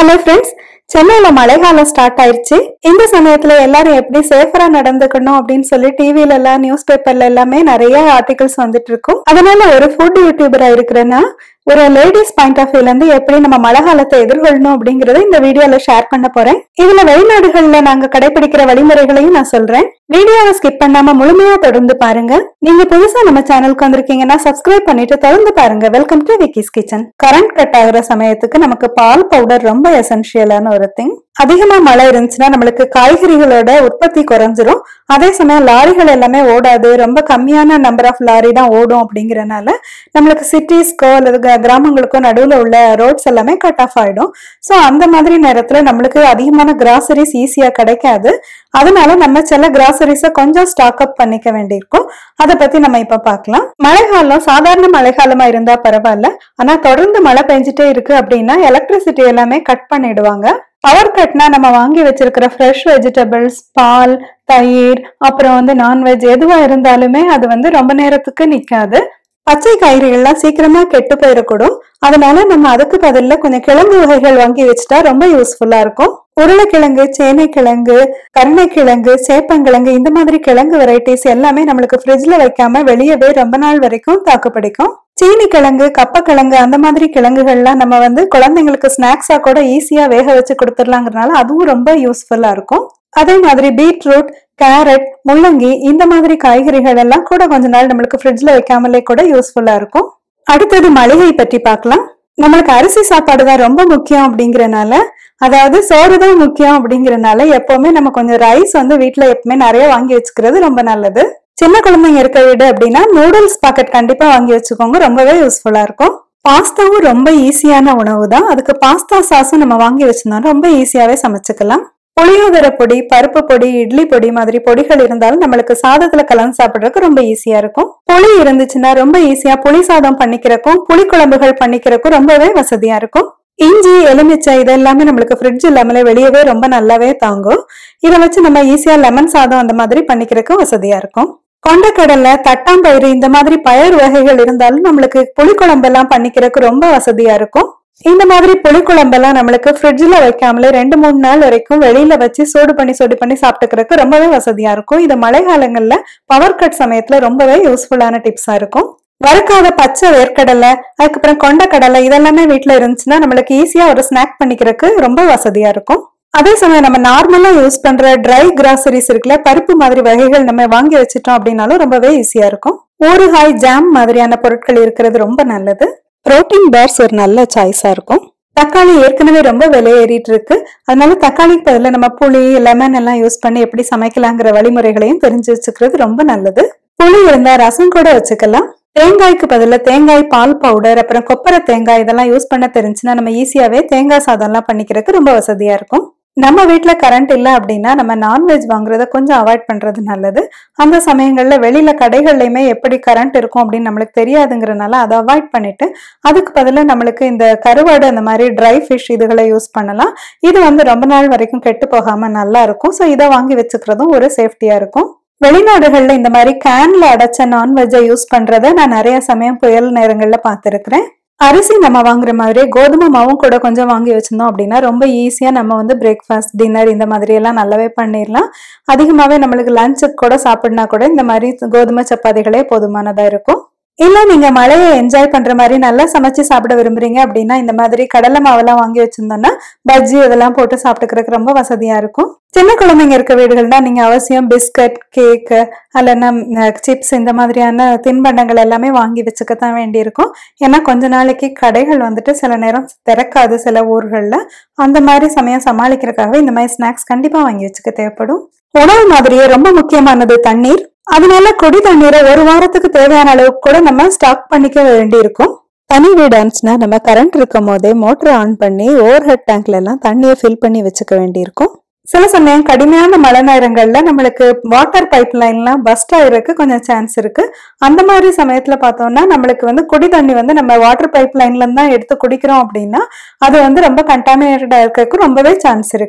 hello friends சென்னையில மழைக்காலம் start ஆயிருச்சு இந்த சமயத்துல எல்லாரும் எப்படி சேஃபரா நடந்துக்கணும் அப்படின்னு சொல்லி டிவில எல்லாம் நியூஸ் பேப்பர்ல எல்லாமே நிறைய ஆர்டிகல்ஸ் வந்துட்டு இருக்கும் அதனால ஒரு ஃபுட் யூடியூபரா இருக்கிறேன்னா ஒரு லேடிஸ் பாயிண்ட் ஆஃப் வியூல இருந்து எப்படி நம்ம மழை காலத்தை எதிர்கொள்ளணும் அப்படிங்கறத இந்த வீடியோல ஷேர் பண்ண போறேன் இதுல வெளிநாடுகள்ல நாங்க கடைபிடிக்கிற வழிமுறைகளையும் நான் சொல்றேன் வீடியோவை ஸ்கிப் பண்ணாம முழுமையா தொடர்ந்து பாருங்க நீங்க புதுசா நம்ம சேனலுக்கு வந்திருக்கீங்கன்னா சப்ஸ்கிரைப் பண்ணிட்டு தொடர்ந்து பாருங்க welcome to Vikki's kitchen current cut ஆகுற சமயத்துக்கு நமக்கு பால் பவுடர் ரொம்ப எசென்ஷியலான ஒரு திங் அதிகமா மழை இருந்துச்சுன்னா நம்மளுக்கு காய்கறிகளோட உற்பத்தி குறைஞ்சிரும் அதே சமயம் லாரிகள் எல்லாமே ஓடாது ரொம்ப கம்மியான நம்பர் ஆஃப் லாரி தான் ஓடும் அப்படிங்கறனால நம்மளுக்கு சிட்டிஸ்க்கோ அல்லது க- கிராமங்களுக்கோ நடுவுல உள்ள ரோட்ஸ் எல்லாமே கட் ஆஃப் ஆயிடும் ஸோ அந்த மாதிரி நேரத்துல நம்மளுக்கு அதிகமான கிராசரிஸ் ஈஸியா கிடைக்காது அதனால நம்ம சில கிராசரிஸை கொஞ்சம் ஸ்டாக் அப் பண்ணிக்க வேண்டியிருக்கும் அதை பத்தி நம்ம இப்ப பார்க்கலாம் மழைக்காலம் சாதாரண மழைக்காலமா இருந்தா பரவாயில்ல ஆனா தொடர்ந்து மழை பெஞ்சிட்டே இருக்கு அப்படின்னா எலக்ட்ரிசிட்டி எல்லாமே கட் பண்ணிடுவாங்க பவர் கட்னா நம்ம வாங்கி வச்சிருக்கிற ஃப்ரெஷ் வெஜிடபிள்ஸ் பால் தயிர் அப்புறம் வந்து நான்வெஜ் எதுவா இருந்தாலுமே அது வந்து ரொம்ப நேரத்துக்கு நிக்காது பச்சை காய்கறிகள்லாம் சீக்கிரமா கெட்டு போயிடக்கூடும் அதனால நம்ம அதுக்கு பதில்ல கொஞ்சம் கிழங்கு வகைகள் வாங்கி வச்சுட்டா ரொம்ப யூஸ்ஃபுல்லா இருக்கும் உருளைக்கிழங்கு சேனைக்கிழங்கு கருணைக்கிழங்கு சேப்பங்கிழங்கு இந்த மாதிரி கிழங்கு வெரைட்டிஸ் எல்லாமே நம்மளுக்கு ஃப்ரிட்ஜ்ல வைக்காம வெளியவே ரொம்ப நாள் வரைக்கும் தாக்கு பிடிக்கும் சீனி கிழங்கு கப்பக்கிழங்கு அந்த மாதிரி கிழங்குகள்லாம் நம்ம வந்து குழந்தைங்களுக்கு ஸ்நாக்ஸா கூட ஈஸியா வேக வச்சு கொடுத்துடலாங்கிறனால அதுவும் ரொம்ப யூஸ்ஃபுல்லா இருக்கும் அதே மாதிரி பீட்ரூட் கேரட் முள்ளங்கி இந்த மாதிரி காய்கறிகள் எல்லாம் கூட கொஞ்ச நாள் நம்மளுக்கு ஃப்ரிட்ஜ்ல வைக்காமலே கூட யூஸ்ஃபுல்லா இருக்கும் அடுத்தது மளிகை பற்றி பார்க்கலாம் நம்மளுக்கு அரிசி சாப்பாடு தான் ரொம்ப முக்கியம் அப்படிங்கறனால அதாவது சோறு தான் முக்கியம் அப்படிங்கறனால எப்பவுமே நம்ம கொஞ்சம் ரைஸ் வந்து வீட்ல எப்பவுமே நிறைய வாங்கி வச்சுக்கிறது ரொம்ப நல்லது சின்ன குழந்தைங்க இருக்க வீடு அப்படின்னா நூடுல்ஸ் பாக்கெட் கண்டிப்பா வாங்கி வச்சுக்கோங்க ரொம்பவே யூஸ்ஃபுல்லா இருக்கும் பாஸ்தாவும் ரொம்ப ஈஸியான உணவு தான் அதுக்கு பாஸ்தா சாஸும் நம்ம வாங்கி வச்சிருந்தோம் ரொம்ப ஈஸியாவே சமைச்சுக்கலாம் புளியோதரை பொடி பருப்பு பொடி இட்லி பொடி மாதிரி பொடிகள் இருந்தாலும் நம்மளுக்கு சாதத்துல கலந்து சாப்பிடுறதுக்கு ரொம்ப ஈஸியா இருக்கும் புளி இருந்துச்சுன்னா ரொம்ப ஈஸியா புளி சாதம் பண்ணிக்கிறக்கும் புளி குழம்புகள் பண்ணிக்கிறக்கும் ரொம்பவே வசதியா இருக்கும் இஞ்சி எலுமிச்சை இது எல்லாமே நம்மளுக்கு ஃப்ரிட்ஜ் இல்லாமலே வெளியவே ரொம்ப நல்லாவே தாங்கும் இதை வச்சு நம்ம ஈஸியா லெமன் சாதம் அந்த மாதிரி பண்ணிக்கிறதுக்கும் வசதியா இருக்கும் கொண்டக்கடலை தட்டாம்பயிறு இந்த மாதிரி பயறு வகைகள் இருந்தாலும் நம்மளுக்கு புளிக்குழம்பெல்லாம் பண்ணிக்கிறதுக்கு ரொம்ப வசதியா இருக்கும் இந்த மாதிரி புளிக்குழம்பெல்லாம் நம்மளுக்கு ஃப்ரிட்ஜ்ல வைக்காமலே ரெண்டு மூணு நாள் வரைக்கும் வெளியில வச்சு சூடு பண்ணி சூடு பண்ணி சாப்பிட்டுக்கிறதுக்கு ரொம்பவே வசதியா இருக்கும் இது மழை காலங்கள்ல பவர் கட் சமயத்துல ரொம்பவே யூஸ்ஃபுல்லான டிப்ஸா இருக்கும் வறுக்காத பச்சை வேர்க்கடலை அதுக்கப்புறம் கொண்டக்கடலை இதெல்லாமே வீட்ல இருந்துச்சுன்னா நம்மளுக்கு ஈஸியா ஒரு ஸ்நாக் பண்ணிக்கிறதுக்கு ரொம்ப வசதியா இருக்கும் அதே சமயம் நம்ம நார்மலா யூஸ் பண்ற ட்ரை கிராசரிஸ் இருக்குல்ல பருப்பு மாதிரி வகைகள் நம்ம வாங்கி வச்சிட்டோம் அப்படின்னாலும் ரொம்பவே ஈஸியா இருக்கும் ஊறுகாய் ஜாம் மாதிரியான பொருட்கள் இருக்கிறது ரொம்ப நல்லது புரோட்டீன் பார்ஸ் ஒரு நல்ல சாய்ஸா இருக்கும் தக்காளி ஏற்கனவே ரொம்ப விலை ஏறிட்டு இருக்கு அதனால தக்காளிக்கு பதிலா நம்ம புளி லெமன் எல்லாம் யூஸ் பண்ணி எப்படி சமைக்கலாங்கிற வழிமுறைகளையும் தெரிஞ்சு வச்சுக்கிறது ரொம்ப நல்லது புளி இருந்தா ரசம் கூட வச்சுக்கலாம் தேங்காய்க்கு பதிலா தேங்காய் பால் பவுடர் அப்புறம் கொப்பரை தேங்காய் இதெல்லாம் யூஸ் பண்ண தெரிஞ்சுன்னா நம்ம ஈஸியாவே தேங்காய் சாதம்லாம் பண்ணிக்கிறதுக்கு ரொம்ப வசதியா இருக்கும் நம்ம வீட்ல கரண்ட் இல்ல அப்படின்னா நம்ம நான்வெஜ் வாங்குறத கொஞ்சம் அவாய்ட் பண்றது நல்லது அந்த சமயங்கள்ல வெளியில கடைகள்லயுமே எப்படி கரண்ட் இருக்கும் அப்படின்னு நம்மளுக்கு தெரியாதுங்கிறனால அதை அவாய்ட் பண்ணிட்டு அதுக்கு பதிலா நம்மளுக்கு இந்த கருவாடு அந்த மாதிரி ட்ரை ஃபிஷ் இதுகளை யூஸ் பண்ணலாம் இது வந்து ரொம்ப நாள் வரைக்கும் கெட்டு போகாம நல்லா இருக்கும் ஸோ இதை வாங்கி வச்சுக்கிறதும் ஒரு சேஃப்டியா இருக்கும் வெளிநாடுகள்ல இந்த மாதிரி கேன்ல அடைச்ச நான்வெஜ்ஜை யூஸ் பண்றத நான் நிறைய சமயம் புயல் நேரங்கள்ல பார்த்திருக்கிறேன் அரிசி நம்ம வாங்குற மாதிரி கோதுமை மாவும் கூட கொஞ்சம் வாங்கி வச்சிருந்தோம் அப்படின்னா ரொம்ப ஈஸியா நம்ம வந்து பிரேக்ஃபாஸ்ட் டின்னர் இந்த மாதிரி எல்லாம் நல்லாவே பண்ணிடலாம் அதிகமாவே நம்மளுக்கு லஞ்சுக்கு கூட சாப்பிடனா கூட இந்த மாதிரி கோதுமை சப்பாத்திகளே போதுமானதா இருக்கும் இல்ல நீங்க மழையை என்ஜாய் பண்ற மாதிரி நல்லா சமைச்சு சாப்பிட விரும்புறீங்க அப்படின்னா இந்த மாதிரி கடலை மாவெல்லாம் வாங்கி வச்சிருந்தோம்னா பஜ்ஜி இதெல்லாம் போட்டு சாப்பிட்டுக்கிறதுக்கு ரொம்ப வசதியா இருக்கும் சின்ன குழந்தைங்க இருக்க வீடுகள்னா நீங்க அவசியம் பிஸ்கட் கேக்கு அல்லனா சிப்ஸ் இந்த மாதிரியான தின்பண்டங்கள் எல்லாமே வாங்கி வச்சுக்கத்தான் வேண்டியிருக்கும் ஏன்னா கொஞ்ச நாளைக்கு கடைகள் வந்துட்டு சில நேரம் திறக்காது சில ஊர்கள்ல அந்த மாதிரி சமயம் சமாளிக்கிறதுக்காக இந்த மாதிரி ஸ்நாக்ஸ் கண்டிப்பா வாங்கி வச்சுக்க தேவைப்படும் உணவு மாதிரியே ரொம்ப முக்கியமானது தண்ணீர் அதனால குடி தண்ணீரை ஒரு வாரத்துக்கு தேவையான அளவுக்கு கூட நம்ம ஸ்டாக் பண்ணிக்க வேண்டியிருக்கும் தனி வீடு இருந்துச்சுன்னா நம்ம கரண்ட் இருக்கும் போதே மோட்டர் ஆன் பண்ணி ஓவர் ஹெட் டேங்க்ல எல்லாம் தண்ணியை ஃபில் பண்ணி வச்சுக்க வேண்டியிருக்கும் சில சமயம் கடுமையான மழை நேரங்கள்ல நம்மளுக்கு வாட்டர் பைப் லைன்லாம் பஸ்ட் ஆகிறதுக்கு கொஞ்சம் சான்ஸ் இருக்கு அந்த மாதிரி சமயத்துல பார்த்தோம்னா நம்மளுக்கு வந்து குடி தண்ணி வந்து நம்ம வாட்டர் பைப் லைன்ல இருந்து தான் எடுத்து குடிக்கிறோம் அப்படின்னா அது வந்து ரொம்ப கண்டாமினேட்டடா இருக்கிறதுக்கு ரொம்பவே சான்ஸ் இருக்கு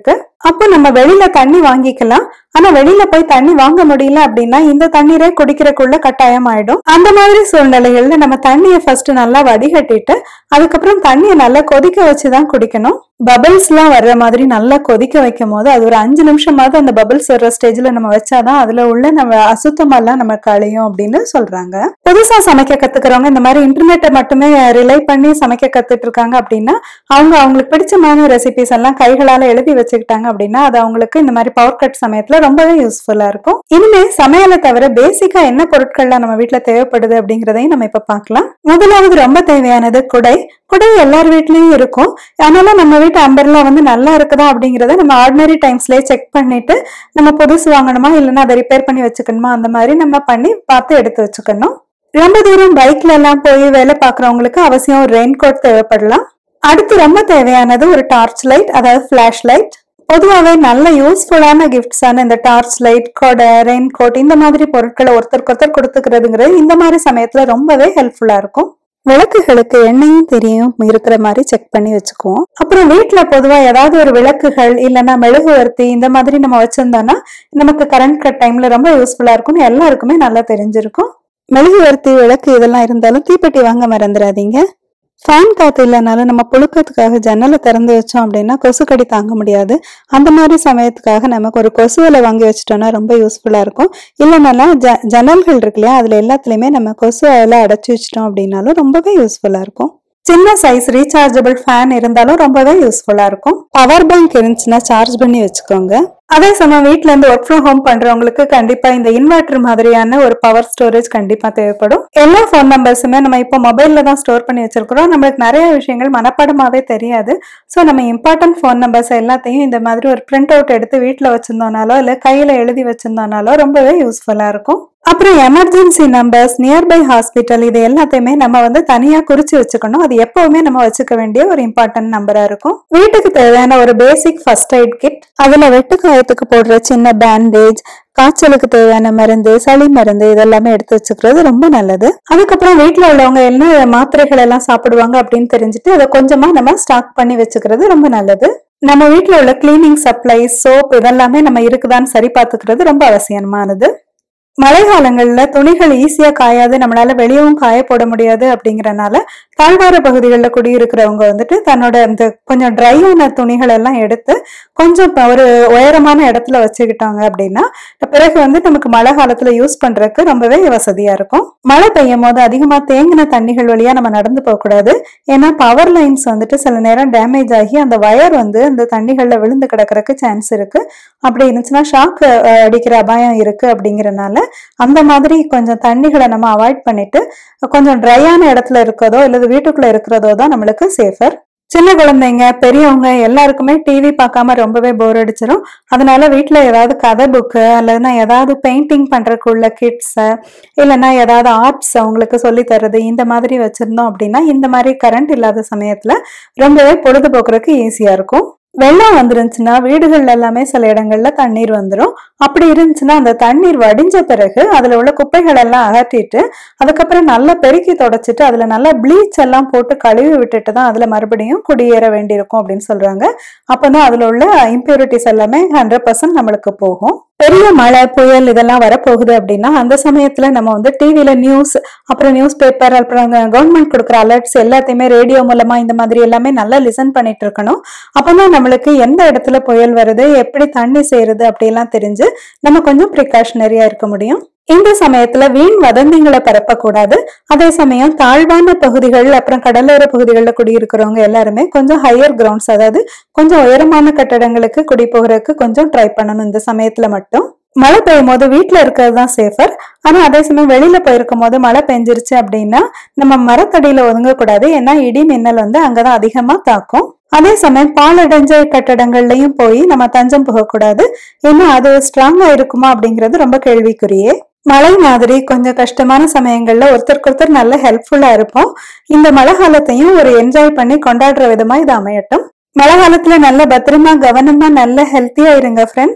அப்போ நம்ம வெளியில தண்ணி வாங்கிக்கலாம் ஆனா வெளியில போய் தண்ணி வாங்க முடியல அப்படின்னா இந்த தண்ணீரை குடிக்கிறதுக்குள்ள கட்டாயம் ஆயிடும் அந்த மாதிரி சூழ்நிலைகள்ல நம்ம தண்ணியை ஃபர்ஸ்ட் நல்லா வடிகட்டிட்டு அதுக்கப்புறம் தண்ணியை நல்லா கொதிக்க வச்சுதான் குடிக்கணும் பபிள்ஸ் எல்லாம் வர்ற மாதிரி நல்லா கொதிக்க வைக்கும் போது அது ஒரு அஞ்சு நிமிஷமாவது அந்த பபிள்ஸ் வர்ற ஸ்டேஜ்ல நம்ம வச்சாதான் அதுல உள்ள நம்ம அசுத்தமெல்லாம் நம்ம களையும் அப்படின்னு சொல்றாங்க புதுசா சமைக்க கத்துக்கிறவங்க இந்த மாதிரி இன்டர்நெட்டை மட்டுமே ரிலை பண்ணி சமைக்க கத்துட்டு இருக்காங்க அப்படின்னா அவங்க அவங்களுக்கு பிடிச்சமான ரெசிபிஸ் எல்லாம் கைகளால எழுதி வச்சுக்கிட்டாங்க அப்படின்னா அது அவங்களுக்கு இந்த மாதிரி பவர் கட் சமயத்துல ரொம்பவே யூஸ்ஃபுல்லா இருக்கும் இனிமே சமையலை தவிர பேசிக்கா என்ன பொருட்கள்லாம் நம்ம வீட்ல தேவைப்படுது அப்படிங்கறதையும் நம்ம இப்ப பார்க்கலாம் முதலாவது ரொம்ப தேவையானது குடை குடை எல்லார் வீட்லயும் இருக்கும் அதனால நம்ம வீட்டு அம்பர்லா வந்து நல்லா இருக்குதா அப்படிங்கறத நம்ம ஆர்டினரி டைம்ஸ்லயே செக் பண்ணிட்டு நம்ம புதுசு வாங்கணுமா இல்லைன்னா அதை ரிப்பேர் பண்ணி வச்சுக்கணுமா அந்த மாதிரி நம்ம பண்ணி பார்த்து எடுத்து வச்சுக்கணும் ரொம்ப தூரம் பைக்ல எல்லாம் போய் வேலை பார்க்கறவங்களுக்கு அவசியம் ஒரு ரெயின் கோட் தேவைப்படலாம் அடுத்து ரொம்ப தேவையானது ஒரு டார்ச் லைட் அதாவது ஃபிளாஷ் லைட் பொதுவாகவே நல்ல யூஸ்ஃபுல்லான கிஃப்ட்ஸான இந்த டார்ச் லைட் கொடை ரெயின் கோட் இந்த மாதிரி பொருட்களை ஒருத்தருக்கு ஒருத்தர் கொடுத்துக்கிறதுங்கிறது இந்த மாதிரி சமயத்துல ரொம்பவே ஹெல்ப்ஃபுல்லா இருக்கும் விளக்குகளுக்கு எண்ணெயும் தெரியும் இருக்கிற மாதிரி செக் பண்ணி வச்சுக்குவோம் அப்புறம் வீட்ல பொதுவா ஏதாவது ஒரு விளக்குகள் இல்லைன்னா மெழுகுவர்த்தி இந்த மாதிரி நம்ம வச்சிருந்தோம்னா நமக்கு கரண்ட் கட் டைம்ல ரொம்ப யூஸ்ஃபுல்லா இருக்கும்னு எல்லாருக்குமே நல்லா தெரிஞ்சிருக்கும் மெழுகுவர்த்தி விளக்கு இதெல்லாம் இருந்தாலும் தீப்பெட்டி வாங்க மறந்துடாதீங்க ஃபேன் காத்து இல்லைனாலும் நம்ம புழுக்கத்துக்காக ஜன்னலை திறந்து வச்சோம் அப்படின்னா கொசுக்கடி தாங்க முடியாது அந்த மாதிரி சமயத்துக்காக நமக்கு ஒரு கொசுவலை வாங்கி வச்சிட்டோம்னா ரொம்ப யூஸ்ஃபுல்லா இருக்கும் இல்லைனால ஜ ஜன்னல்கள் இருக்கு இல்லையா அதுல எல்லாத்துலயுமே நம்ம கொசு எல்லாம் அடைச்சி வச்சிட்டோம் அப்படின்னாலும் ரொம்பவே யூஸ்ஃபுல்லா இருக்கும் சின்ன சைஸ் ரீசார்ஜபிள் ஃபேன் இருந்தாலும் ரொம்பவே யூஸ்ஃபுல்லா இருக்கும் பவர் பேங்க் இருந்துச்சுன்னா சார்ஜ் பண்ணி வச்சுக்கோங்க அதே சமயம் வீட்ல இருந்து ஒர்க் ஃப்ரம் ஹோம் பண்றவங்களுக்கு கண்டிப்பா இந்த இன்வெர்டர் மாதிரியான ஒரு பவர் ஸ்டோரேஜ் கண்டிப்பா தேவைப்படும் எல்லா ஃபோன் நம்பர்ஸுமே நம்ம இப்போ மொபைல்ல தான் ஸ்டோர் பண்ணி வச்சிருக்கிறோம் நம்மளுக்கு நிறைய விஷயங்கள் மனப்பாடமாவே தெரியாது ஸோ நம்ம இம்பார்ட்டன்ட் ஃபோன் நம்பர்ஸ் எல்லாத்தையும் இந்த மாதிரி ஒரு பிரிண்ட் அவுட் எடுத்து வீட்டில் வச்சிருந்தோம்னாலோ இல்லை கையில எழுதி வச்சிருந்தோம்னாலோ ரொம்பவே யூஸ்ஃபுல்லா இருக்கும் அப்புறம் எமர்ஜென்சி நம்பர்ஸ் நியர்பை ஹாஸ்பிட்டல் இது எல்லாத்தையுமே நம்ம வந்து தனியா குறிச்சு வச்சுக்கணும் அது எப்பவுமே நம்ம வச்சுக்க வேண்டிய ஒரு இம்பார்ட்டன்ட் நம்பரா இருக்கும் வீட்டுக்கு தேவையான ஒரு பேசிக் ஃபர்ஸ்ட் எய்ட் கிட் அதுல வெட்டு காயத்துக்கு போடுற சின்ன பேண்டேஜ் காய்ச்சலுக்கு தேவையான மருந்து சளி மருந்து இதெல்லாமே எடுத்து வச்சுக்கிறது ரொம்ப நல்லது அதுக்கப்புறம் வீட்ல உள்ளவங்க என்ன மாத்திரைகள் எல்லாம் சாப்பிடுவாங்க அப்படின்னு தெரிஞ்சுட்டு அதை கொஞ்சமா நம்ம ஸ்டாக் பண்ணி வச்சுக்கிறது ரொம்ப நல்லது நம்ம வீட்ல உள்ள கிளீனிங் சப்ளைஸ் சோப் இதெல்லாமே நம்ம இருக்குதான்னு சரி பார்த்துக்கிறது ரொம்ப அவசியமானது மழை காலங்கள்ல துணிகள் ஈஸியா காயாது நம்மளால வெளியவும் காய போட முடியாது அப்படிங்கறனால தாழ்வார பகுதிகளில் குடியிருக்கிறவங்க வந்துட்டு தன்னோட இந்த கொஞ்சம் ட்ரையான துணிகள் எல்லாம் எடுத்து கொஞ்சம் இப்ப ஒரு உயரமான இடத்துல வச்சுக்கிட்டாங்க அப்படின்னா பிறகு வந்து நமக்கு மழை காலத்துல யூஸ் பண்றதுக்கு ரொம்பவே வசதியா இருக்கும் மழை பெய்யும் போது அதிகமா தேங்கின தண்ணிகள் வழியா நம்ம நடந்து போக கூடாது ஏன்னா பவர் லைன்ஸ் வந்துட்டு சில நேரம் டேமேஜ் ஆகி அந்த வயர் வந்து அந்த தண்ணிகள்ல விழுந்து கிடக்கறதுக்கு சான்ஸ் இருக்கு அப்படி இருந்துச்சுன்னா ஷாக் அடிக்கிற அபாயம் இருக்கு அப்படிங்கறனால அந்த மாதிரி கொஞ்சம் தண்ணிகளை நம்ம அவாய்ட் பண்ணிட்டு கொஞ்சம் ட்ரையான இடத்துல இருக்கிறதோ இல்லது வீட்டுக்குள்ள இருக்கிறதோ தான் நம்மளுக்கு சேஃபர் சின்ன குழந்தைங்க பெரியவங்க எல்லாருக்குமே டிவி பார்க்காம ரொம்பவே போர் அடிச்சிடும் அதனால வீட்டில் ஏதாவது கதை புக்கு அல்லதுனா ஏதாவது பெயிண்டிங் பண்றதுக்குள்ள கிட்ஸை இல்லைன்னா ஏதாவது ஆர்ட்ஸ் அவங்களுக்கு சொல்லி தர்றது இந்த மாதிரி வச்சிருந்தோம் அப்படின்னா இந்த மாதிரி கரண்ட் இல்லாத சமயத்துல ரொம்பவே பொழுதுபோக்குறதுக்கு ஈஸியா இருக்கும் வெள்ளம் வந்துருந்துச்சுன்னா வீடுகள்ல எல்லாமே சில இடங்கள்ல தண்ணீர் வந்துடும் அப்படி இருந்துச்சுன்னா அந்த தண்ணீர் வடிஞ்ச பிறகு அதுல உள்ள குப்பைகள் எல்லாம் அகற்றிட்டு அதுக்கப்புறம் நல்லா பெருக்கி தொடச்சிட்டு அதுல நல்லா ப்ளீச் எல்லாம் போட்டு கழுவி விட்டுட்டு தான் அதுல மறுபடியும் குடியேற வேண்டியிருக்கும் அப்படின்னு சொல்றாங்க அப்பதான் அதுல உள்ள இம்பியூரிட்டிஸ் எல்லாமே ஹண்ட்ரட் பர்சன்ட் நம்மளுக்கு போகும் பெரிய மழை புயல் இதெல்லாம் வரப்போகுது அப்படின்னா அந்த சமயத்துல நம்ம வந்து டிவில நியூஸ் அப்புறம் நியூஸ் பேப்பர் அப்புறம் கவர்மெண்ட் கொடுக்குற அலர்ட்ஸ் எல்லாத்தையுமே ரேடியோ மூலமா இந்த மாதிரி எல்லாமே நல்லா லிசன் பண்ணிட்டு இருக்கணும் அப்பதான் நம்மளுக்கு எந்த இடத்துல புயல் வருது எப்படி தண்ணி சேருது அப்படிலாம் தெரிஞ்சு நம்ம கொஞ்சம் ப்ரிகாஷனரியா இருக்க முடியும் இந்த சமயத்துல வீண் வதந்திங்களை பரப்பக்கூடாது அதே சமயம் தாழ்வான பகுதிகள் அப்புறம் கடலோர பகுதிகளில் குடியிருக்கிறவங்க எல்லாருமே கொஞ்சம் ஹையர் கிரவுண்ட்ஸ் அதாவது கொஞ்சம் உயரமான கட்டடங்களுக்கு குடி போகிறதுக்கு கொஞ்சம் ட்ரை பண்ணணும் இந்த சமயத்துல மட்டும் மழை பெய்யும் போது வீட்டுல இருக்கிறது தான் சேஃபர் ஆனா அதே சமயம் வெளியில போயிருக்கும் போது மழை பெஞ்சிருச்சு அப்படின்னா நம்ம மரத்தடியில ஒதுங்கக்கூடாது ஏன்னா இடி மின்னல் வந்து அங்கதான் அதிகமா தாக்கும் அதே சமயம் பாலடைஞ்ச கட்டடங்கள்லயும் போய் நம்ம தஞ்சம் போகக்கூடாது ஏன்னா அது ஸ்ட்ராங்கா இருக்குமா அப்படிங்கிறது ரொம்ப கேள்விக்குரியே மழை மாதிரி கொஞ்சம் கஷ்டமான சமயங்கள்ல ஒருத்தருக்கு ஒருத்தர் நல்ல ஹெல்ப்ஃபுல்லா இருப்போம் இந்த மழை காலத்தையும் ஒரு என்ஜாய் பண்ணி கொண்டாடுற விதமா இது அமையட்டும் மழை காலத்துல நல்ல பத்திரமா கவனமா நல்ல ஹெல்த்தியா இருங்க ஃப்ரெண்ட்ஸ்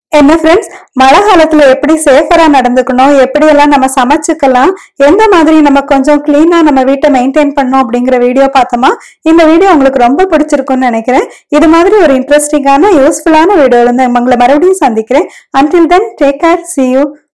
என்ன ஃப்ரெண்ட்ஸ் மழை காலத்துல எப்படி சேஃபரா நடந்துக்கணும் எப்படி எல்லாம் நம்ம சமைச்சுக்கலாம் எந்த மாதிரி நம்ம கொஞ்சம் கிளீனா நம்ம வீட்டை மெயின்டைன் பண்ணணும் அப்படிங்கிற வீடியோ பார்த்தோமா இந்த வீடியோ உங்களுக்கு ரொம்ப பிடிச்சிருக்கும்னு நினைக்கிறேன் இது மாதிரி ஒரு இன்ட்ரெஸ்டிங்கான யூஸ்ஃபுல்லான வீடியோல இருந்து உங்களை மறுபடியும் சந்திக்கிறேன் until then take care see you